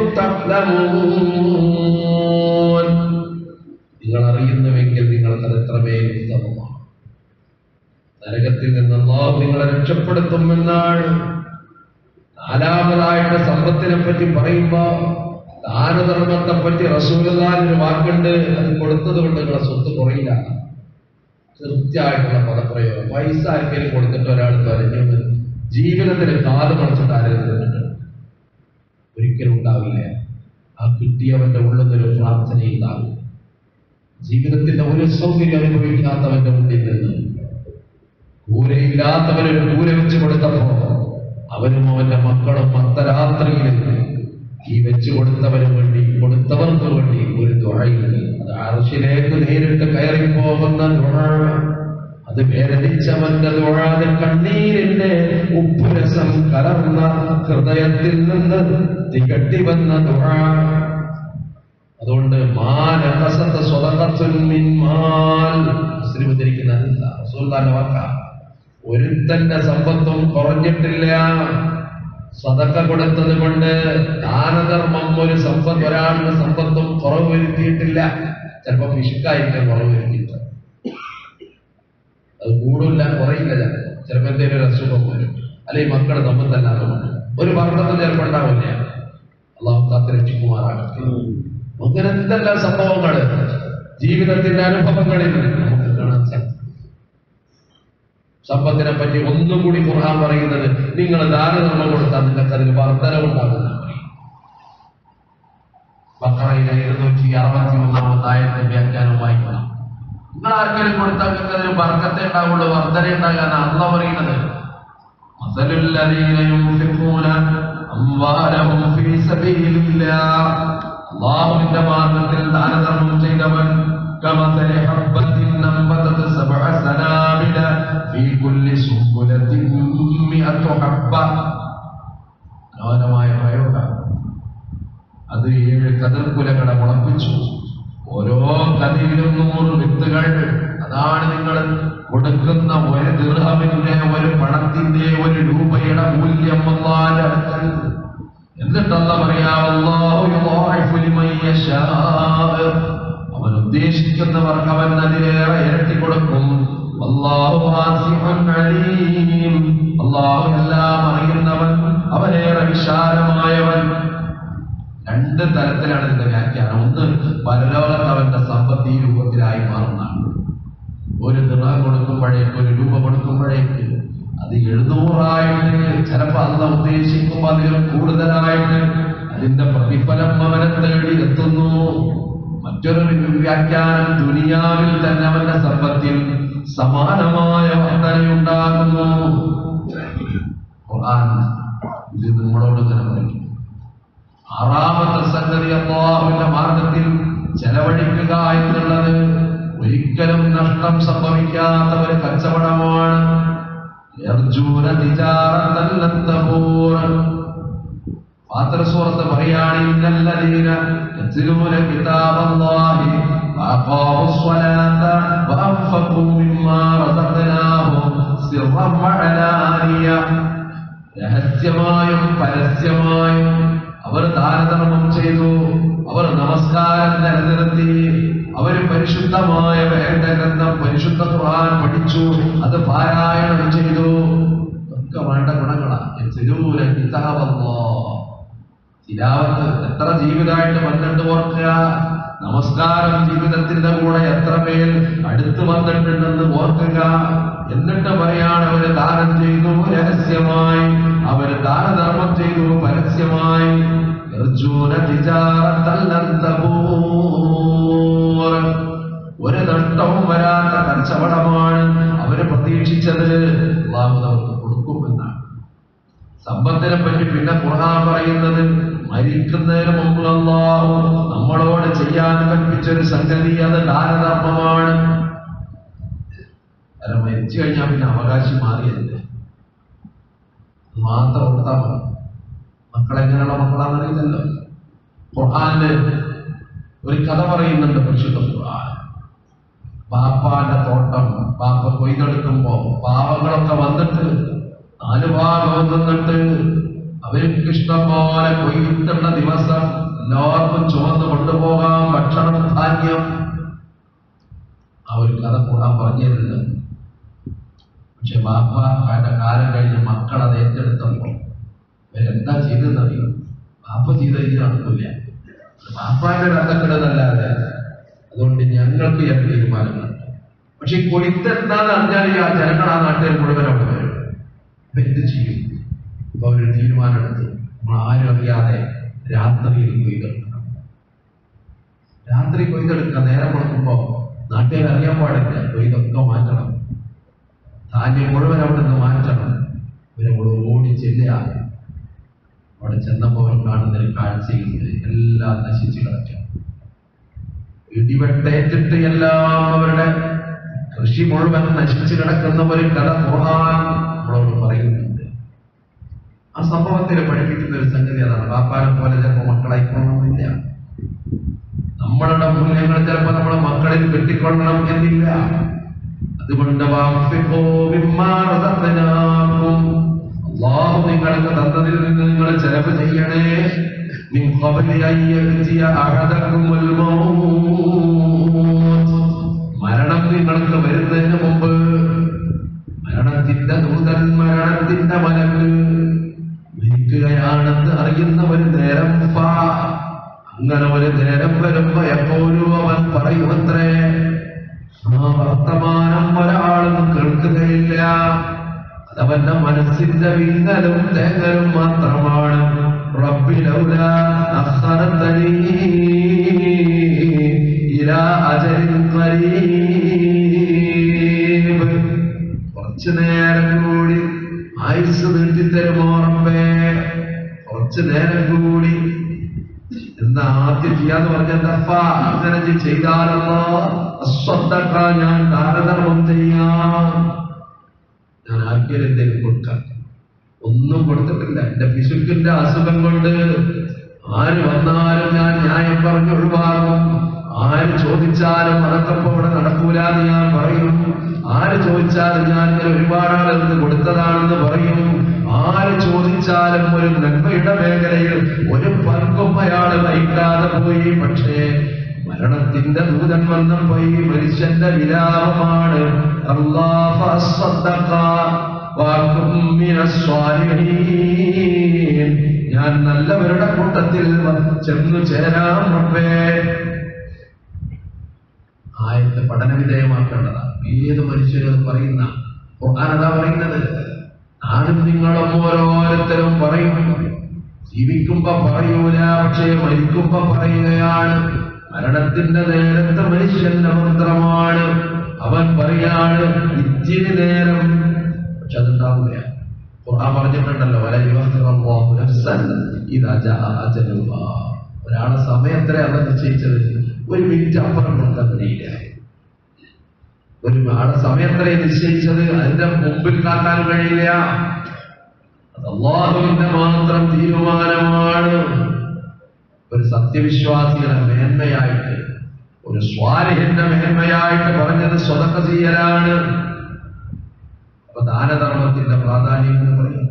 تعلمون നിങ്ങൾ അറിയുന്നുവെങ്കിൽ നിങ്ങൾക്കത് എത്രമേൽ ഉത്തമമാണ് നരകത്തിൽ നിന്ന് അല്ലാഹു നിങ്ങളെ രക്ഷപ്പെടുത്തുമെന്നാണ് നാലാമതായിട്ട് സമ്പത്തിനെ പറ്റി പറയുമ്പോ ദാനധർമ്മത്തെ പറ്റി റസൂലുള്ളാഹിന്റെ വാക്കുണ്ട് അത് കൊടുത്തത് കൊണ്ട് നിങ്ങളെ സ്വത്ത് കുറയില്ല കൃത്യമായിട്ടുള്ള പദപ്രയോഗം പൈസ ആർക്കെങ്കിലും കൊടുത്തിട്ട് ഒരാൾ തൊലഞ്ഞത് ജീവിതത്തിൽ കാല് മറിച്ചിട്ട് ആരെഴുതുന്നുണ്ട് ഒരിക്കലും ഉണ്ടാവില്ല ആ കിട്ടിയവന്റെ ഉള്ളിൽ ഒരു പ്രാർത്ഥന ഉണ്ടാകും ജീവിതത്തിന്റെ ഒരു സൗകര്യം അനുഭവിക്കാത്തവന്റെ മുന്നിൽ നിന്ന് കൂരയില്ലാത്തവനൊരു കൂര വെച്ച് കൊടുത്തപ്പോ അവനും അവന്റെ മക്കളും അർദ്ധരാത്രിയിൽ ഈ വെച്ചു കൊടുത്തവന് വേണ്ടി കൊടുത്തവർക്ക് വേണ്ടി ഒരു ദുഴയുണ്ട് അത് അർഷിലേക്ക് നേരിട്ട് കയറി പോകുന്ന ദുഴ അത് വേദനിച്ചവന്റെ ദുഴ അത് കണ്ണീരിന്റെ ഉപ്പുരസം കലർന്ന ഹൃദയത്തിൽ നിന്ന് തികട്ടി വന്ന ദുഴ അതുകൊണ്ട് മാനകസത്ത് സ്വതകത്തുൻ മിൻ മാൽ മുസ്ലിം ഉദ്ധരിക്കുന്ന ഹദീസാ. റസൂലുള്ളാഹിന്റെ വാക്കാ ഒരുത്തന്റെ സമ്പത്തും കുറഞ്ഞിട്ടില്ല സതക്ക കൊടുത്തത് കൊണ്ട് ദാനധർമ്മം ഒരു സമ്പത്ത് ഒരാളുടെ സമ്പത്തും കുറവ് വരുത്തിയിട്ടില്ല ചിലപ്പോ പിശുക്കായിരിക്കും കുറവ് വരുത്തിയിട്ട് അത് കൂടില്ല കുറയില്ല ചിലപ്പോ ചിലപ്പോ എന്തെങ്കിലും ഒരു അസുഖം വരും അല്ലെങ്കിൽ മക്കൾ സമ്പത്തല്ലാതെ വരും. ഒരു വർദ്ധത്തും ചിലപ്പോൾ ഉണ്ടാവില്ല അള്ളാഹു കാത്തിരക്ഷിക്കുമാറാകട്ടെ അങ്ങനെ എന്തെല്ലാം സംഭവങ്ങൾ ജീവിതത്തിന്റെ അനുഭവങ്ങളിൽ നമുക്ക് കാണാൻ സാധിക്കും സമ്പത്തിനെ പറ്റി ഒന്നും കൂടി ഖുർആൻ പറയുന്നത് നിങ്ങൾ ദാനധർമ്മം കൊടുത്താൽ നിങ്ങൾക്ക് അതിന് വർധനവുണ്ടാകുന്ന ബക്കറയിലെ ഇരുന്നൂറ്റി അറുപത്തി ഒന്നാമത്തെ ആയത്തിന്റെ വ്യാഖ്യാനം വായിക്കണം നിങ്ങൾ ആർക്കെങ്കിലും കൊടുത്താൽ നിങ്ങൾക്ക് അതിന് വർക്കത്തെ ഉണ്ടാവുള്ളൂ വർധന ഉണ്ടാകാൻ അല്ല പറയുന്നത് مثل الذين ينفقون أموالهم في سبيل الله അള്ളാഹുവിന്റെ മാർഗത്തിൽ ദാനധർമ്മം ചെയ്തവൻ كمثل حبة أنبتت سبع سنابل في كل سنبلة مئة حبة മനോഹരമായ പ്രയോഗം അത് ഏഴ് കതിർക്കുലകളെ മുളപ്പിച്ചു ഓരോ കതിരിലും നൂറ് വിത്തുകൾ അതാണ് നിങ്ങൾ കൊടുക്കുന്ന ഒരു ദീർഘമിന്റെ ഒരു പണത്തിന്റെ ഒരു രൂപയുടെ മൂല്യം അള്ളാന്റെ അടുക്കൽ എന്നിട്ടല്ല പറയാ അവൻ ഉദ്ദേശിക്കുന്നവർക്ക് അവൻ അതിലേറെ ഇരട്ടി കൊടുക്കും അല്ലാഹു വാസിഉൻ അലീം അല്ലാഹു എല്ലാം അറിയുന്നവൻ അവനേറെ വിശാലമായവൻ രണ്ട് തരത്തിലാണ് ഇതിന്റെ വ്യാഖ്യാനം ഒന്ന് പരലോകത്ത് അവന്റെ സമ്പത്ത് ഈ രൂപത്തിലായി മാറുന്നതാണ് ഒരു ദിർഹം കൊടുക്കുമ്പോഴേക്ക് ഒരു രൂപ കൊടുക്കുമ്പോഴേക്ക് അത് എഴുന്നൂറായിട്ട് ചിലപ്പോ അല്ല ഉദ്ദേശിക്കുമ്പോൾ അതിലും കൂടുതലായിട്ട് അതിന്റെ പ്രതിഫലം അവനെ തേടി എത്തുന്നു മറ്റൊരു വ്യാഖ്യാനം ദുനിയാവിൽ തന്നെ അവന്റെ സമ്പത്തിൽ സമാനമായ വർധനയുണ്ടാകുന്നു ഖുർആൻ ഇത് നമ്മളോട് ഇങ്ങനെ പറയും ആറാമത്തെ സംഗതി അള്ളാഹുവിന്റെ മാർഗത്തിൽ ചെലവഴിക്കുക എന്നുള്ളത് ഒരിക്കലും നഷ്ടം സംഭവിക്കാത്ത ഒരു കച്ചവടമാണ് യർജൂന തിജാറത്തൻ ലൻ തബൂർ. ഫാത്തിർ സൂറത്ത് പറയാണ് ഇന്നല്ലദീന യത്ലൂന കിതാബല്ലാഹി വഅഖാമു സ്വലാത്ത വഅൻഫഖൂ മിമ്മാ റസഖ്നാഹും സിർറൻ വഅലാനിയ രഹസ്യമായും പരസ്യമായും അവർ ദാനധർമ്മം ചെയ്തു അവർ നമസ്കാരം നിലനിർത്തി അവർ പരിശുദ്ധമായ വേദഗ്രന്ഥം പരിശുദ്ധ ഖുർആൻ പഠിച്ചു അത് പാരായണം ചെയ്തു ഒക്കെ വേണ്ട ഗുണങ്ങളാണ് തിരൂര കിതാബല്ലോ തിലാവത്ത് എത്ര ജീവിതമായിട്ട് വന്നിട്ട് ഓർക്കുക നമസ്കാരം ജീവിതത്തിന്റെ കൂടെ എത്ര പേർ അടുത്ത് വന്നിട്ടുണ്ടെന്ന് ഓർക്കുക എന്നിട്ട് പറയാണ് അവര് ദാനം ചെയ്തു രഹസ്യമായി അവര് ദാനധർമ്മം ചെയ്തു പരസ്യമായി യർജൂന തിജാറത്തൻ ലൻ തബൂർ. ഒരു നഷ്ടവും വരാത്ത കച്ചവടമാണ് അവര് പ്രതീക്ഷിച്ചത് അള്ളാഹു അവർക്ക് കൊടുക്കുമെന്നാണ് സമ്പത്തിനെ പറ്റി പിന്നെ ഖുർആൻ പറയുന്നത് മരിക്കുന്നതിന് മുമ്പ് അള്ളാഹു നമ്മളോട് ചെയ്യാൻ കൽപ്പിച്ചൊരു സംഗതി അത് ദാനധർമ്മമാണ് കാരണം മരിച്ചു കഴിഞ്ഞാൽ പിന്നെ അവകാശം മാറിയതില്ല മാത്രം കൊടുത്താൽ മതി മക്കളെങ്ങനെയുള്ള മക്കളാണെന്നറിയില്ലല്ലോ ഖുർആനില് ഒരു കഥ പറയുന്നുണ്ട് പരിശുദ്ധ ഖുർആൻ ബാപ്പാന്റെ തോട്ടം ബാപ്പ കൊയ്തെടുക്കുമ്പോ പാവങ്ങളൊക്കെ വന്നിട്ട് നാല് ഭാഗം നിന്നിട്ട് അവർക്ക് ഇഷ്ടം പോലെ കൊയ്ത്തുള്ള ദിവസം എല്ലാവർക്കും ചുമന്ന് കൊണ്ടുപോകാം ഭക്ഷണം ധാന്യം ആ ഒരു കഥ കൂടാൻ പറഞ്ഞിരുന്നത് പക്ഷെ ബാപ്പ അവരുടെ കാലം കഴിഞ്ഞ് മക്കൾ അത് ഏറ്റെടുത്തപ്പോൾ ഇവരെന്താ ചെയ്തതെന്നറിയോ ബാപ്പ ചെയ്ത ഇത് നടക്കില്ല വാപ്പാന്റെ രഥക്കിടന്നല്ലാതെ അതുകൊണ്ട് ഞങ്ങൾക്ക് ചില തീരുമാനങ്ങളുണ്ട് പക്ഷെ ഈ കൊയ്ത്ത് എന്താന്ന് അറിഞ്ഞാൽ ഈ ആ ജനങ്ങൾ ആ നാട്ടിൽ മുഴുവൻ അവിടെ വരും അപ്പൊ എന്ത് ചെയ്യും അപ്പൊ അവര് തീരുമാനമെടുത്തു നമ്മൾ ആരും അറിയാതെ രാത്രിയിൽ കൊയ്തെടുക്കണം രാത്രി കൊയ്തെടുക്കുക നേരം കൊടുക്കുമ്പോ നാട്ടുകാർ അറിയാൻ പാടില്ല കൊയ്തൊക്കെ മാറ്റണം ധാന്യം മുഴുവൻ അവിടെ നിന്ന് മാറ്റണം ഇവരവിടെ ഓടി ചെല്ലുക അവിടെ ചെന്നപ്പോൾ അവർ കാണുന്ന ഒരു കാഴ്ചയിൽ എല്ലാം നശിച്ചു കിടക്കുക ഇടിവെട്ടേറ്റിട്ട് എല്ലാം അവരുടെ കൃഷി മുഴുവൻ നശിച്ചു കിടക്കുന്ന ഒരു കഥ ഖുർആൻ നമ്മളോട് പറയുന്നുണ്ട് ആ സംഭവത്തിൽ പഠിപ്പിക്കുന്ന ഒരു സംഗതി അതാണ് പാപ്പാനെ പോലെ ചിലപ്പോൾ മക്കളായിക്കൊള്ളണമെന്നില്ല നമ്മളുടെ മൂല്യങ്ങൾ ചിലപ്പോൾ നമ്മളെ മക്കളിൽ കെട്ടിക്കൊള്ളണം എന്നില്ല അതുകൊണ്ട് വാഫിഖൂ മിമ്മാ റസഖ്നാകും. അല്ലാഹു നിങ്ങൾക്ക് തന്നതിൽ നിന്ന് നിങ്ങൾ ചെലവ് ചെയ്യണേ മിൻ ഖബ്ലി അൻ യഅ്തിയ അഹദകുമുൽ മൗത്ത്. മരണം നിങ്ങൾക്ക് വരുന്നതിന് മുമ്പ് മരണത്തിന്റെ ദൂതൻ മരണത്തിന്റെ മലക്ക് മരിക്കുകയാണെന്ന് അറിയുന്ന ഒരു നേരം ഫാ. അങ്ങനെ ഒരു നേരം വരുമ്പോ എപ്പോഴും അവൻ പറയുമത്രേ ആ വർത്തമാനം ഒരാളും കേൾക്കുകയില്ല അതവന്റെ മനസ്സിന്റെ വിങ്ങലും തേങ്ങലും മാത്രമാണ് റബ്ബിലൗല അഖറതനീ ഇലാ അജലിൻ ഖരീബ് കുറച്ചു നേരം കൂടി ആയുസ് നീട്ടിത്തരുമോ റബ്ബേ കുറച്ചു നേരം കൂടി എന്നാ ആദ്യം ചെയ്യാന്ന് പറഞ്ഞെന്തപ്പ അങ്ങനെ നീ ചെയ്താലല്ലോ അസ്വത്തക്ക ഞാൻ ദാനധർമ്മം ചെയ്യാം ഞാൻ ആർക്കെങ്കിലും എന്തെങ്കിലും കൊടുക്കാം ഒന്നും കൊടുത്തിട്ടില്ല എന്റെ പിശുക്കിന്റെ അസുഖം കൊണ്ട് ആര് വന്നാലും ഞാൻ ന്യായം പറഞ്ഞ് ഒഴിവാകും ആര് ചോദിച്ചാലും അതൊക്കെ ഇപ്പൊ ഇവിടെ നടക്കൂല എന്ന് ഞാൻ പറയും ആര് ചോദിച്ചാലും ഞാൻ ഇങ്ങനെ ഒരുപാട് ആളെന്ന് കൊടുത്തതാണെന്ന് പറയും ആര് ചോദിച്ചാലും ഒരു നന്മയുടെ മേഖലയിൽ ഒരു പങ്കും അയാൾ വഹിക്കാതെ പോയി പക്ഷേ മരണത്തിന്റെ ദൂതൻ വന്നപ്പോ ഈ മനുഷ്യന്റെ വിലാപമാണ് അല്ലാഹു അസ്സദ്ദഖ വകും മിനസ്സാലിഹീൻ. ഞാൻ നല്ലവരുടെ കൂട്ടത്തിൽ വന്ന് ചെന്നു ചേരാം റബ്ബേ ആയത്ത് പഠന വിധേയമാക്കേണ്ടതാണ് ഏത് മനുഷ്യരും അത് പറയുന്ന ഖുർആൻ അതാ പറയുന്നത് ആരും നിങ്ങളും ഓരോരുത്തരും പറയും ജീവിക്കുമ്പോ പറയൂല പക്ഷേ മരിക്കുമ്പോ പറയുകയാണ് മരണത്തിന്റെ നേരത്തെ മനുഷ്യന്റെ മന്ത്രമാണ് അവൻ പറയാണ് ഇച്ചിരി നേരം പക്ഷെ അതുണ്ടാവില്ല ഖുർആൻ പറഞ്ഞിട്ടുണ്ടല്ലോ വല യുവഖിറല്ലാഹു നഫ്സൻ ഇദാ ജാഅ അജലുഹാ ഒരാളെ സമയത്ര അല്ല നിശ്ചയിച്ചത് ഒരു മിനിറ്റ് അപ്പുറം കൊടുക്കാൻ കഴിയില്ല ഒരു ആളെ സമയത്ര നിശ്ചയിച്ചത് അതിന്റെ മുമ്പിൽ കാക്കാൻ കഴിയില്ല അത് അള്ളാഹുവിന്റെ മാത്രം തീരുമാനമാണ് ഒരു സത്യവിശ്വാസിയുടെ മേന്മയായിട്ട് ഒരു സ്വാലിഹിന്റെ മേന്മയായിട്ട് പറഞ്ഞത് സ്വതക്ക ചെയ്യലാണ് അപ്പൊ ദാനധർമ്മത്തിന്റെ പ്രാധാന്യം എന്ന് പറയും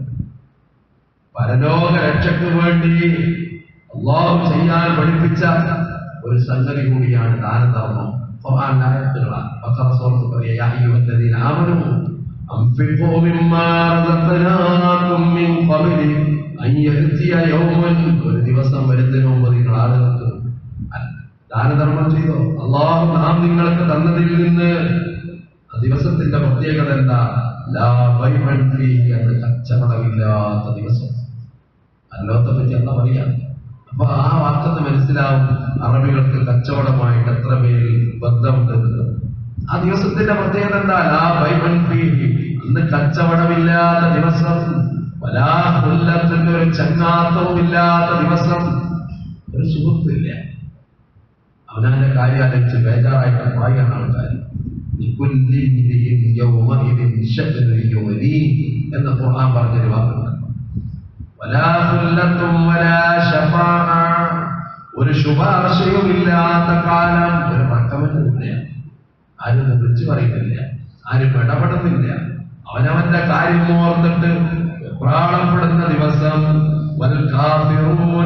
പരലോക രക്ഷയ്ക്ക് വേണ്ടി അള്ളാഹു ചെയ്യാൻ പഠിപ്പിച്ച ഒരു സംഗതി കൂടിയാണ് ദാനധർമ്മം ഖുർആൻ ആയത്തുകളാണ് ബഖറ സൂറത്ത് പറയുക യാ അയ്യുഹല്ലദീന ആമനൂ അൻഫിഖൂ മിമ്മാ റസഖനാകും മിൻ ഖബ്ലി അൻ യഅതിയ യൗമുൻ ഒരു ദിവസം വരുന്നതിന് മുമ്പ് നിങ്ങൾ ആളുകൾക്ക് ദാനധർമ്മം ചെയ്തോ അള്ളാഹു നാം നിങ്ങൾക്ക് തന്നതിൽ നിന്ന് ആ ദിവസത്തിന്റെ പ്രത്യേകത എന്താ ലാ ബൈഅൻ ഫീഹി അത് കച്ചവടമില്ലാത്ത ദിവസം അല്ലോത്തെ പറ്റി എന്താ പറയാ അപ്പൊ ആ വാക്കത്ത് മനസ്സിലാവും അറബികൾക്ക് കച്ചവടമായിട്ട് എത്ര പേര് ബന്ധമുണ്ട് ആ ദിവസത്തിന്റെ പ്രത്യേകത എന്താ ലാ ബൈഅൻ ഫീഹി അന്ന് കച്ചവടമില്ലാത്ത ദിവസം വലാ ഖുല്ലത്തിന്റെ ഒരു ചങ്ങാത്തവും ഇല്ലാത്ത ദിവസം ഒരു സുഹൃത്തില്ല അവനവന്റെ കാര്യം ആലോചിച്ച് ബേജാറായിട്ട് പറയുന്ന ആൾക്കാർ لكل امرئ يومئذ شأن يغنيه എന്ന് ഖുർആൻ പറഞ്ഞൊരു വാക്കുണ്ട് വലാ ഖുല്ലത്തും വലാ ശഫാഅ ഒരു ശുപാർശയുമില്ലാത്ത കാലം ഒരു റക്കമല്ല ആരും ഇത് വിളിച്ചു പറയുന്നില്ല ആരും ഇടപെടുന്നില്ല അവനവന്റെ കാര്യം ഓർത്തിട്ട് പ്രാണപ്പെടുന്ന ദിവസം വൽകാഫിറൂന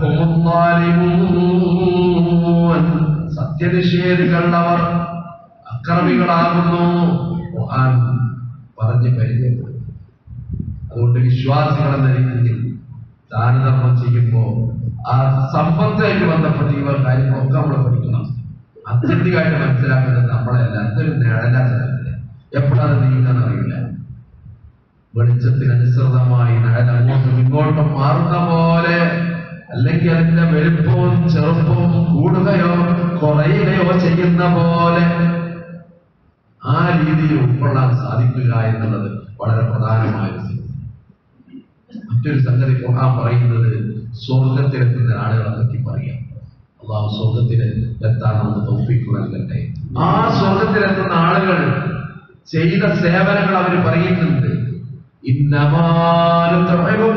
ഹുമുദ്ദാലിമൂൻ സത്യനിഷേധികൾ അവർ അക്രമികളാകുന്നു ഖുർആൻ പറഞ്ഞ് പരിചയപ്പെടുന്നു അതുകൊണ്ട് വിശ്വാസികൾ എന്ന രീതിയിൽ ദാനധർമ്മം ചെയ്യുമ്പോൾ ആ സമ്പത്തായിട്ട് ബന്ധപ്പെട്ട് ഇവ കാര്യങ്ങളൊക്കെ നമ്മൾ പഠിക്കണം അത്യന്തികമായിട്ട് മനസ്സിലാക്കുന്നത് നമ്മളല്ല എന്തൊരു നിഴലാ സ്ഥലത്തില്ല എപ്പോഴാണ് നീങ്ങാന്ന് അറിയില്ല വെളിച്ചത്തിനനുസൃതമായി നിഴൽ അങ്ങോട്ടും ഇങ്ങോട്ടും മാറുന്ന പോലെ അല്ലെങ്കിൽ അതിന്റെ വലുപ്പവും ചെറുപ്പവും കൂടുകയോ കുറയുകയോ ചെയ്യുന്ന പോലെ ആ രീതിയിൽ ഉൾക്കൊള്ളാൻ സാധിക്കുക എന്നുള്ളത് വളരെ പ്രധാനമായ ഒരു സംഗതി. മറ്റൊരു സംഗതി ഖുർആൻ പറയുന്നത് സ്വർഗത്തിലെത്തുന്ന ആളുകളെ പറ്റി പറയാം അള്ളാഹു സ്വർഗത്തിൽ എത്താൻ നമുക്ക് തൗഫീഖ് നൽകട്ടെ ആ സ്വർഗത്തിലെത്തുന്ന ആളുകൾ ചെയ്ത സേവനങ്ങൾ അവർ പറയുന്നുണ്ട് ഇന്നമാലും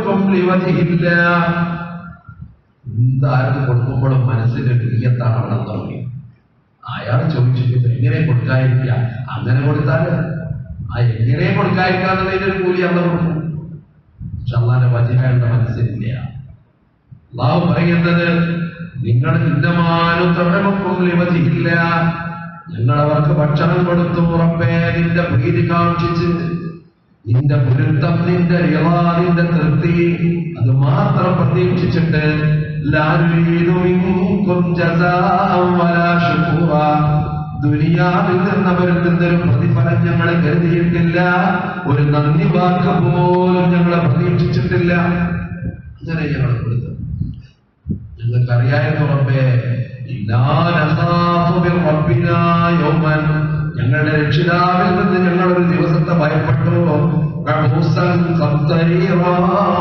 എന്താർക്ക് കൊടുക്കുമ്പോഴും മനസ്സിന്റെ നീയത്താണ് അവിടെ എന്താ പറയുക അയാൾ ചോദിച്ചിട്ട് എങ്ങനെ കൊടുക്കാതിരിക്കുക അങ്ങനെ കൊടുത്താല് ആ എങ്ങനെ കൊടുക്കാതിരിക്കാന്നുള്ളതിന്റെ ഒരു കൂലി അവിടെ കൊടുക്കും പക്ഷെ അള്ളാന്റെ വചനങ്ങളുടെ മനസ്സിലില്ല അള്ളാഹു പറയുന്നത് നിങ്ങൾ ഇന്നമാനും തുടങ്ങും ലിവതിയില്ല ഞങ്ങൾ അവർക്ക് ഭക്ഷണം കൊടുത്തു ഉറപ്പേ നിന്റെ പ്രീതി കാക്ഷിച്ച് നിന്റെ പൊരുത്തം നിന്റെ റിള, നിന്റെ തൃപ്തി അത് മാത്രം പ്രതീക്ഷിച്ചിട്ട് ലാ നുരീദു മിൻകും ജസാഅൻ വലാ ശുകൂറാ. ദുനിയാവിൽ നിന്ന് അവരിൽ നിന്നൊരു പ്രതിഫലം ഞങ്ങൾ കരുതിയിട്ടില്ല ഒരു നന്ദി വാക്ക് പോലും ഞങ്ങൾ പ്രതീക്ഷിച്ചിട്ടില്ല അങ്ങനെ ഞങ്ങൾ കൊടുത്തു ഞങ്ങൾക്കറിയായിരുന്നു റബ്ബേ ഇന്നാ നഖാഫു മിൻ റബ്ബിനാ യൗമൻ ഞങ്ങളുടെ രക്ഷിതാവിൽ നിന്ന് ഞങ്ങൾ ഒരു ദിവസത്തെ ഭയപ്പെട്ടു കഅൂസൻ ഖംതരീറാ.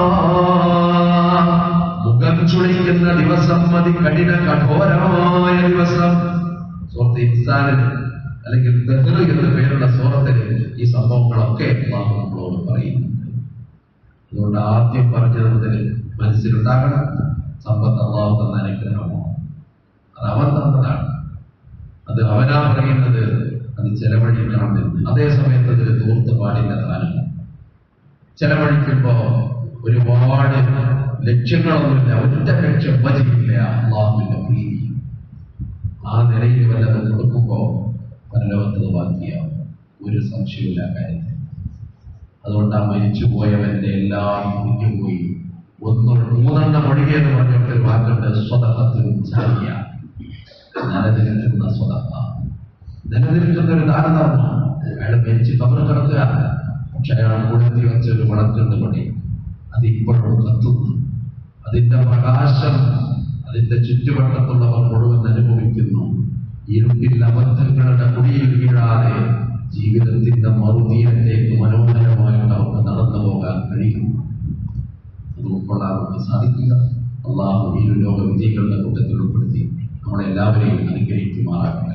മുഖം ചുളിക്കുന്ന ദിവസം മതി കഠിന കഠോരമായ ദിവസം സുഹൃത്ത് ഇൻസാനിൽ അല്ലെങ്കിൽ ദഹ്ർ എന്ന പേരുള്ള സൂറത്തിൽ ഈ സംഭവങ്ങളൊക്കെ അള്ളാഹു നമ്മളോട് പറയുന്നു അതുകൊണ്ട് ആദ്യം പറഞ്ഞത് മുതൽ മനസ്സിലുണ്ടാകണം സമ്പത്ത് അള്ളാഹു തന്ന അനുഗ്രഹമോ അത് അവൻ തന്നതാണ് അത് അവനാ പറയുന്നത് അത് ചെലവഴിക്കണം എന്ന് അതേ സമയത്ത് അതിൽ തൂർത്ത് പാടില്ല താനും ചെലവഴിക്കുമ്പോ ഒരുപാട് ലക്ഷ്യങ്ങളൊന്നുമില്ല ഒറ്റ ലക്ഷ്യം വചിക്കില്ല അള്ളാഹുവിന്റെ പ്രീതി ആ നിലയിൽ വല്ലതും കൊടുക്കുമ്പോ പരലോകത്തത് ബാക്കിയാവും ഒരു സംശയമില്ല കാര്യത്തിൽ അതുകൊണ്ട് ആ മരിച്ചുപോയവന്റെ എല്ലാം മുറിഞ്ഞുപോയി ഒന്ന് മൂന്നെണ്ണം ഒഴികെന്ന് പറഞ്ഞിട്ട് ഒരു വാക്കുണ്ട് സ്വതക്കത്തിനും ചാരിയ നിലനിൽക്കുന്ന സ്വതക്ക നിലനിൽക്കുന്ന ഒരു ദാനധർമ്മം അയാൾ മരിച്ച് കബർ കിടക്കുക പക്ഷെ അയാൾ കൊളുത്തി വെച്ച ഒരു വിളക്കുണ്ട് പണി അത് ഇപ്പോഴും കത്തുന്നു അതിന്റെ പ്രകാശം അതിന്റെ ചുറ്റുവട്ടത്തുള്ളവർ മുഴുവൻ അനുഭവിക്കുന്നു ഇരുട്ടിൽ അബദ്ധങ്ങളുടെ കുടിയിൽ വീഴാതെ ജീവിതത്തിന്റെ മറുതീരത്തേക്ക് മനോഹരമായിട്ട് അവർക്ക് നടന്നു പോകാൻ കഴിയും അത് ഉൾക്കൊള്ളാൻ നമുക്ക് സാധിക്കുക അള്ളാഹു ഈ ഒരു ലോക വിജയികളുടെ കൂട്ടത്തിൽ ഉൾപ്പെടുത്തി നമ്മളെല്ലാവരെയും അനുഗ്രഹിക്കുമാറാകട്ടെ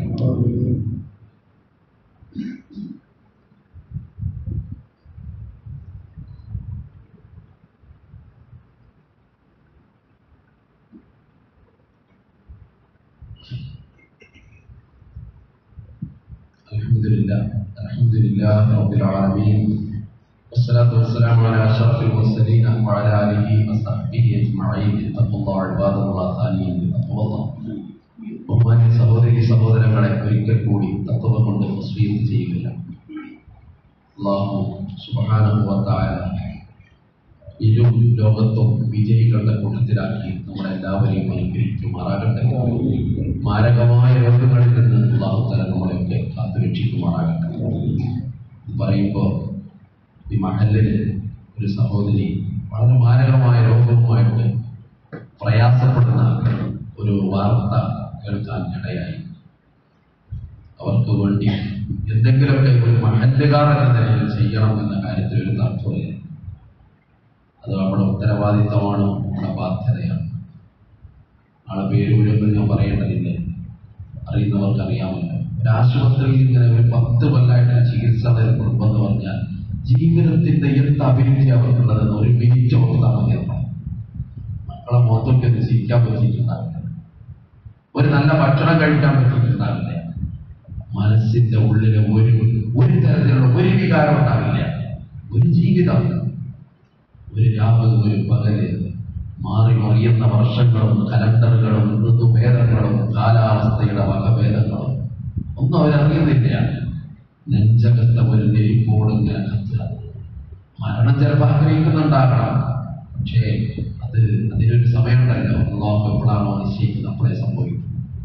الحمد لله الحمد لله رب العالمين والصلاة والسلام على أشرف المرسلين وعلى آله وصحبه أجمعين اتقوا الله عباد الله ثانيا بتقوى الله ബഹുമാന്യ സഹോദരി സഹോദരങ്ങളെ ഒരിക്കൽ കൂടി തത്വ കൊണ്ട് തസ്വീർ ചെയ്യുകയില്ല അള്ളാഹു സുബാനുഭവത്തായ ഇരു ലോകത്തും വിജയികളുടെ കൂട്ടത്തിലാക്കി നമ്മളെല്ലാവരെയും അനുഗ്രഹിക്കുമാറാകട്ടെ മാരകമായ രോഗങ്ങളിൽ നിന്ന് അള്ളാഹു തല നമ്മളെയൊക്കെ കാത്തുരക്ഷിക്കുമാറാകട്ടെ ഇത് പറയുമ്പോൾ ഈ മഹലിൽ ഒരു സഹോദരി വളരെ മാരകമായ രോഗവുമായിട്ട് പ്രയാസപ്പെടുന്ന ഒരു വാർത്ത കേൾക്കാൻ ഇടയായി അവർക്ക് വേണ്ടി എന്തെങ്കിലുമൊക്കെ ഒരു മഹല്ലുകാർ എന്ന നിലയിൽ ചെയ്യണം എന്ന കാര്യത്തിൽ ഒരു തത്വമില്ല അത് നമ്മുടെ ഉത്തരവാദിത്തമാണ് നമ്മുടെ ബാധ്യതയാണ് ആളെ പേര് മുഴുവൻ ഞാൻ പറയേണ്ടതില്ല അറിയുന്നവർക്ക് അറിയാമല്ലോ ഒരു ആശുപത്രിയിൽ ഇങ്ങനെ ഒരു പത്ത് കൊല്ലമായിട്ട് ചികിത്സ കുടുംബം പറഞ്ഞാൽ ജീവിതത്തിന്റെ എന്ത് അഭിരുചി അവർക്കുള്ളതെന്ന് ഒരു മിനിറ്റ് ഓർത്താൽ മതി നമ്മൾ മക്കളെ മുഖത്തൊക്കെ ഒന്ന് ചിരിക്കാൻ പറ്റിയിട്ടുണ്ടാവില്ല ഒരു നല്ല ഭക്ഷണം കഴിക്കാൻ പറ്റിയിട്ടുണ്ടാവില്ല മനസ്സിന്റെ ഉള്ളിൽ ഒരു ഒരു തരത്തിലുള്ള ഒരു വികാരം ഉണ്ടാവില്ല ഒരു ജീവിതം ഒരു രാവ് ഒരു പകല് മാറി മറിയുന്ന വർഷങ്ങളും കലണ്ടറുകളും ഋതുഭേദങ്ങളും കാലാവസ്ഥയുടെ വകഭേദങ്ങളും ഒന്നും അവരറിയുന്നില്ല നെഞ്ചകത്തെ ഒരു നെരിപ്പോട് ഇങ്ങനെ കത്തുക മരണം ചിലപ്പോൾ ആഗ്രഹിക്കുന്നുണ്ടാകണം പക്ഷേ അത് അതിനൊരു സമയമുണ്ടല്ലോ അള്ളാഹു എപ്പോഴാണോ നിശ്ചയിക്കുന്നത് അപ്പോഴേ സംഭവിക്കും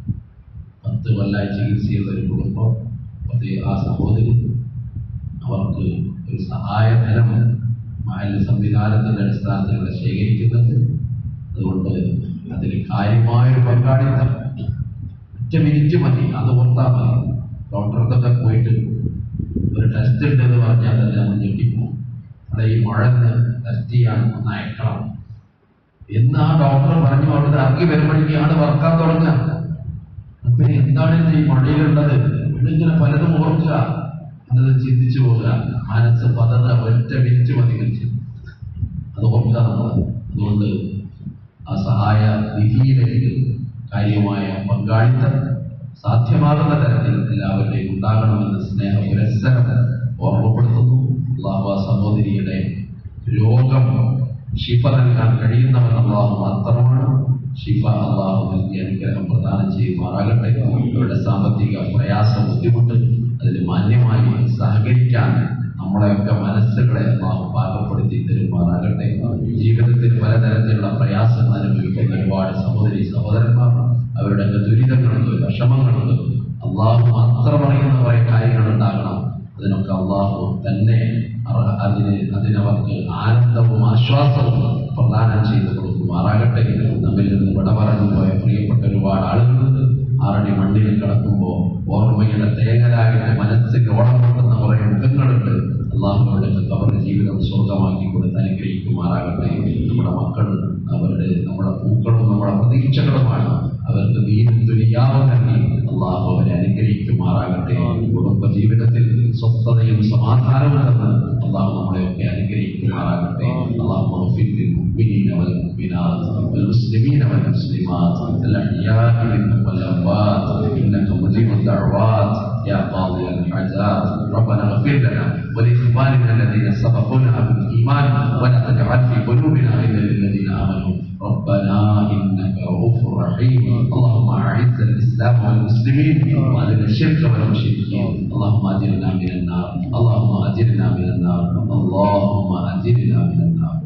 പത്ത് കൊല്ലായി ചികിത്സയുള്ള ഒരു കുടുംബം അത് ആ സഹോദരി അവർക്ക് ഒരു സഹായധനം മഹൽ സംവിധാനത്തിന്റെ അടിസ്ഥാനത്തിൽ ഇവിടെ ശേഖരിക്കുന്നത് അതുകൊണ്ട് അതിൽ കാര്യമായൊരു പങ്കാളിത്തം ഒറ്റ മിനിറ്റ് മതി അത് ഓർത്താൽ മതി ഡോക്ടർക്കൊക്കെ പോയിട്ട് ഒരു ടെസ്റ്റ് ഉണ്ട് എന്ന് പറഞ്ഞാൽ തന്നെ നമ്മൾ ഞെട്ടിപ്പോകും അവിടെ ഈ മഴന്ന് ടെസ്റ്റ് ചെയ്യാൻ ഒന്ന് അയക്കണം എന്ന് ആ ഡോക്ടർ പറഞ്ഞു അവിടുന്ന് ഇറങ്ങി വരുമ്പോഴേക്കും ആള് വർക്കാൻ തുടങ്ങുക അപ്പൊ എന്താണ് ഇത് ഈ മഴയിലുള്ളത് ഇങ്ങനെ പലതും ഓർക്കുക എന്നത് ചിന്തിച്ചു പോവുക മനസ്സ് പതത ഒറ്റ മിനിറ്റ് മതി മനുഷ്യൻ അത് ഓർക്കുക നമ്മൾ അതുകൊണ്ട് ആ സഹായ നിധിയിലേക്ക് കാര്യമായ പങ്കാളിത്തം സാധ്യമാകുന്ന തരത്തിൽ എല്ലാവരുടെയും ഉണ്ടാകണമെന്ന് സ്നേഹ പുരസ്സരം ഓർമ്മപ്പെടുത്തുന്നു അള്ളാഹു ആ സഹോദരിയുടെ രോഗം ഷിഫ നൽകാൻ കഴിയുന്നവൻ അള്ളാഹു മാത്രമാണ് ഷിഫ അള്ളാഹു നൽകി അനുഗ്രഹം പ്രദാനം ചെയ്യുമാറാകട്ടെ അവരുടെ സാമ്പത്തിക പ്രയാസം ബുദ്ധിമുട്ട് അതിന് മാന്യമായി സഹകരിക്കാൻ നമ്മളെയൊക്കെ മനസ്സുകളെ അള്ളാഹു പാകപ്പെടുത്തി തരുമാറാകട്ടെ ജീവിതത്തിൽ പലതരത്തിലുള്ള പ്രയാസങ്ങൾ അനുഭവിക്കുന്ന ഒരുപാട് സഹോദരി സഹോദരന്മാർ അവരുടെ ദുരിതങ്ങളുണ്ട് വിഷമങ്ങളുണ്ട് അള്ളാഹു മാത്രം അറിയുന്ന കുറെ കാര്യങ്ങൾ ഉണ്ടാകണം അതിനൊക്കെ അള്ളാഹു തന്നെ അർഹ- അതിന് അതിനവർക്ക് ആനന്ദവും ആശ്വാസവും പ്രദാനം ചെയ്തു കൊടുക്കുമാറാകട്ടെ നമ്മിൽ നിന്ന് വിട പറഞ്ഞു പോയ പ്രിയപ്പെട്ട ഒരുപാട് ആളുകളുണ്ട് ആറടി മണ്ണിൽ കിടക്കുമ്പോൾ ഓർമ്മയുടെ തേങ്ങലായിട്ട് മനസ്സിൽ ഓളം കൊണ്ടുന്ന കുറെ മുഖങ്ങളുണ്ട് അള്ളാഹുവിടെ അവരുടെ ജീവിതം സ്വർഗമാക്കി കൊടുത്ത് അനുഗ്രഹിക്കുമാറാകട്ടെ നമ്മുടെ മക്കൾ അവരുടെ നമ്മുടെ പൂക്കളും നമ്മുടെ പ്രതീക്ഷകളുമാണ് അവർക്ക് നീരും തുനിയാവും നൽകി അള്ളാഹു അവരെ അനുഗ്രഹിക്കുമാറാകട്ടെ കുടുംബ ജീവിതത്തിൽ സ്വസ്ഥതയും സമാധാനവും തന്ന് അള്ളാഹു നമ്മളെയൊക്കെ അനുഗ്രഹിക്കുമാറാകട്ടെ അള്ളാഹു للمؤمنين والمؤمنات والمسلمين والمسلمات الأحياء منهم والأموات إنك مجيب الدعوات يا قاضي الحاجات ربنا اغفر لنا ولإخواننا الذين سبقونا بالإيمان ولا تجعل في قلوبنا غلا للذين آمنوا ربنا إنك رؤوف رحيم اللهم أعز الإسلام والمسلمين وأذل الشرك والمشركين اللهم أجرنا من النار اللهم أجرنا من النار اللهم أجرنا من النار